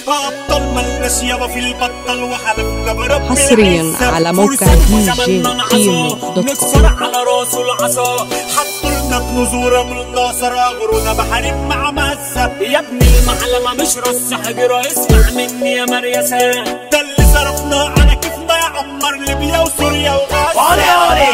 ابطال ملناش يابا في البطل وحلفنا برب حصرياً العزة. على موقع فرسان دي جي وزماننا انعصى. كيمو دوت كوم. نكسر على راسه العصا حطوا لنا كنوزورة من الناصر اغرونا بحريم مع مزة يا ابني المعلمة مش رص حجرة اسمع مني يا مريسان ده اللي صرفنا على كيفنا يا عمر ليبيا وسوريا وغزة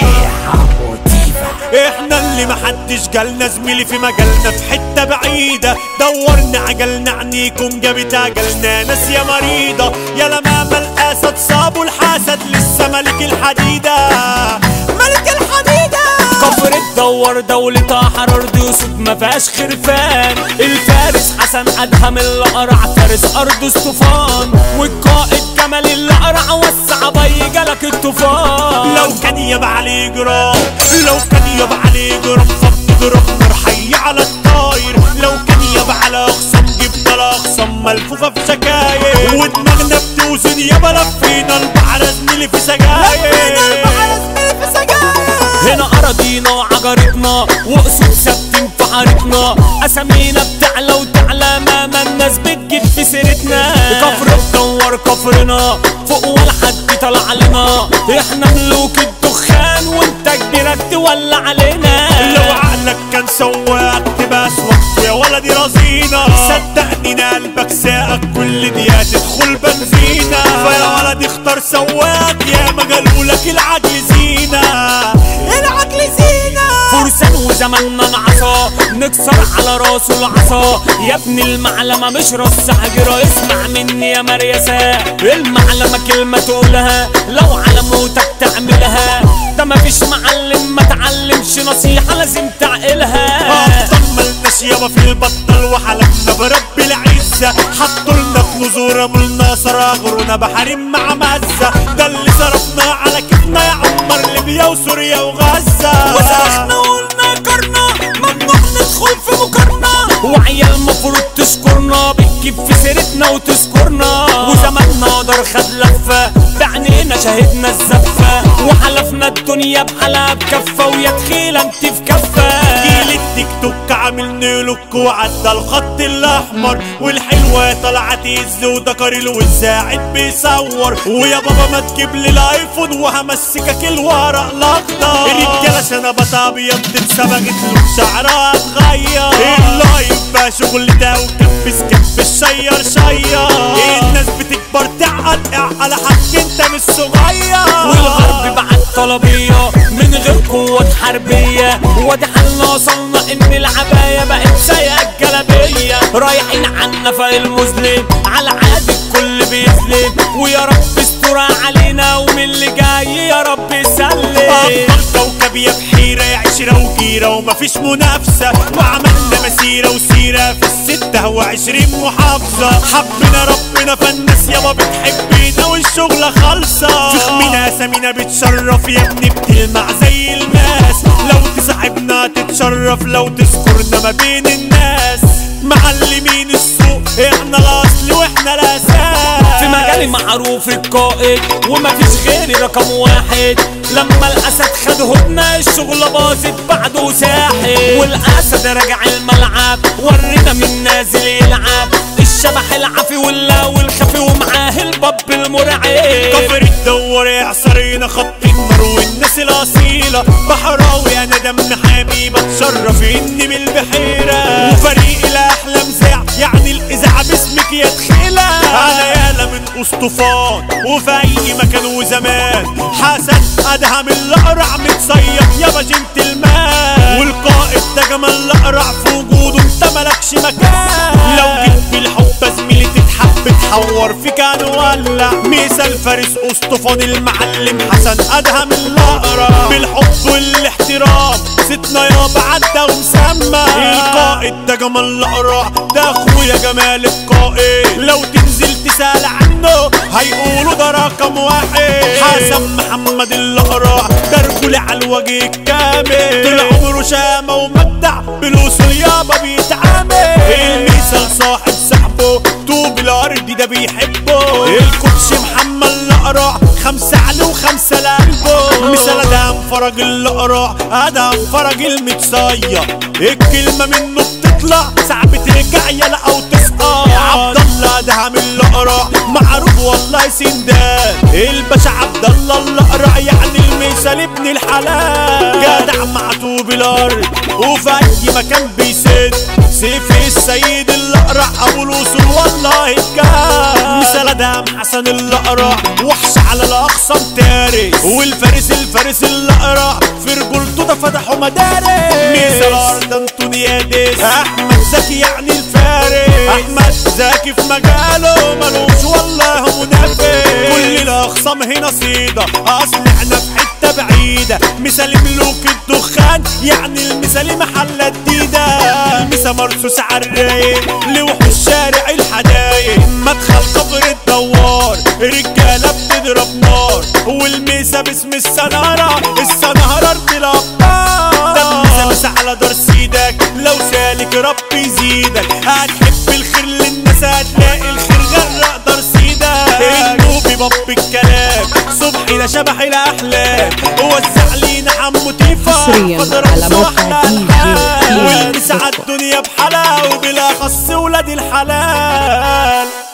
احنا اللي محدش جالنا زميلي في مجالنا في حتة بعيدة دورنا عجلنا عنيكم جابت عجلنا ناس يا مريضة يا لماما الاسد صابوا الحسد لسه ملك الحديدة ملك الحديدة كفر تدور دولة حرر يوسف ما فيهاش خرفان الفارس حسن ادهم الاقرع فارس ارض اسطوفان والقائد كمال الاقرع وسع بي جالك الطوفان لو كان يبقى عليه جرام لو كان يبقى عليه جرام فبنضرب نار حي على الطاير لو كان يبقى على اخصام جبنا الاخصام ملفوفه في سجاير ودماغنا بتوزن يابا لفينا البحر زميلي في سجاير هنا اراضينا عجرتنا واسود ثابتين في حارتنا اسامينا بتعلى وتعلى ماما الناس بتجيب في سيرتنا كفر تدور كفرنا فوق ولا حد طلع علينا احنا ملوك الدخان وانت كبيرك تولع علينا لو عقلك كان سواق تبقى اسواق يا ولدي رزينة صدقني إن قلبك ساقك كل دقيقة تدخل بنزينة فيا ولدي اختار سواق يا ما قالولك العجل زينة العجل زينة فرسان وزماننا انعصى نكسر على راسه العصا يا ابن المعلمة مش رص حجرة اسمع مني يا مريسا المعلمة كلمة تقولها لو على موتك تعملها ده مفيش معلم ما تعلمش نصيحة لازم تعقلها أبطال ملناش يابا في البطل وحلفنا برب العزة حطوا لنا كنوزورة من الناصر أغرونا بحريم مع مزة ده اللي صرفنا على كيفنا يا عمر ليبيا وسوريا وغزة وصرخنا وقلنا كرنا ممنوع ندخل في مقارنة وعيال المفروض تشكرنا بتجيب في سيرتنا وتذكرنا وزماننا دار خد لفة بعينينا شهدنا الزفة وحلفنا الدنيا بحلقة بكفة ويا تخيل انت في كفة جيل التيك توك عامل نيلوك وعدى الخط الاحمر والحلوه طلعت تهز وذكر الوزاعد بيصور ويا بابا ما تجيب لي الايفون وهمسكك الورق الاخضر الرجاله شنبات ابيض اتسبقت له شعرها اتغير اللايف بقى شغل ده وكبس كبس شير شير الناس بتكبر تعقل على حق انت مش صغير والغرب بعت طلبية من غير قوة حربية وادي حالنا وصلنا ان العباية بقت سايقة الجلابية رايحين عنا في المسلم على عاد الكل بيسلم ويا رب استر علينا ومن اللي جاي يا رب يسلم أفضل كوكب يا بحيرة يا عشرة وجيرة ومفيش منافسة وعملنا مسيرة وسيرة في الستة وعشرين محافظة حبنا ربنا فالناس يابا بتحبنا والشغلة خالصة تخمينا سمينا بتشرف يا ابني بتلمع زي الماس لو تصاحبنا تتشرف لو تذكرنا ما بين الناس معلمين السوق احنا الاصل واحنا الاساس في مجالي معروف القائد ومفيش غيري رقم واحد لما الاسد خد هدنة الشغل باظت بعده ساحل والاسد راجع الملعب ورينا من نازل يلعب الشبح العافي واللا والخفي ومعاه الباب المرعب كفر الدور يعصرينا خط النار والناس الأصيلة بحراوي أنا دم حامي بتشرف إني من البحيرة وفريق الأحلام زع يعني الإذاعة باسمك يا تخيلة أنا يالا من أسطوفان وفي أي مكان وزمان حسن أدهم الأقرع متصيف يا بجنت المال والقائد ده جمال الأقرع في وجوده أنت مالكش مكان لو جيت بالحب زميلي تتحب تحور في كان ولع مثال فارس اسطفان المعلم حسن ادهم الاقرا بالحب والاحترام ستنا يابا عدى ومسمى القائد ده جمال الاقرا ده اخويا جمال القائد لو تنزل تسال عنه هيقولوا ده رقم واحد حسن محمد الاقرا ده رجولي على الوجه الكامل طول عمره شامه ومبدع بالوصول يابا بيتعامل المثال صاحب صاحبه طوب الارض ده بيحبه الكوتش محمد الاقرع خمسة عليه وخمسة لقلبه مثال ادم فرج الاقرع ادم فرج المتصية الكلمة منه بتطلع ساعة بترجع يلا او تسقط عبد الله ادهم الاقرع حسين دان الباشا عبد الله الاقرع يعني المثال ابن الحلال جدع معطوب الارض وفي اي مكان بيسد سيف السيد الاقرع ابو الوصول والله بجد مثال ادهم حسن الاقرع وحش على الاقصى تارس والفارس الفارس الاقرع في رجولته ده فتحوا مدارس مثال ارض انطونيادس احمد زكي يعني الفارس احمد زكي في مجاله ملوش والله منافس كل الاخصام هنا صيده اصل احنا في حته بعيده مثال ملوك الدخان يعني المثال محل جديده المثال مرسوس على الرايق لوحوش شارع الحدايق مدخل قبر الدوار رجاله بتضرب نار والميسا باسم السناره السناره ارض الابطال ده الميسا على دار سيدك لو سالك ربي يزيدك هتحب الخير للناس هتلاقي الخير غرق دار سيدك النوبي باب الكلام صبحي ده شبح الاحلام ووزع لينا عمو تيفا حصرياً فضرب على موقع صوحنا دي جي الحال. كيمو والمسا دوت كوم. الدنيا بحالها وبالاخص ولاد الحلال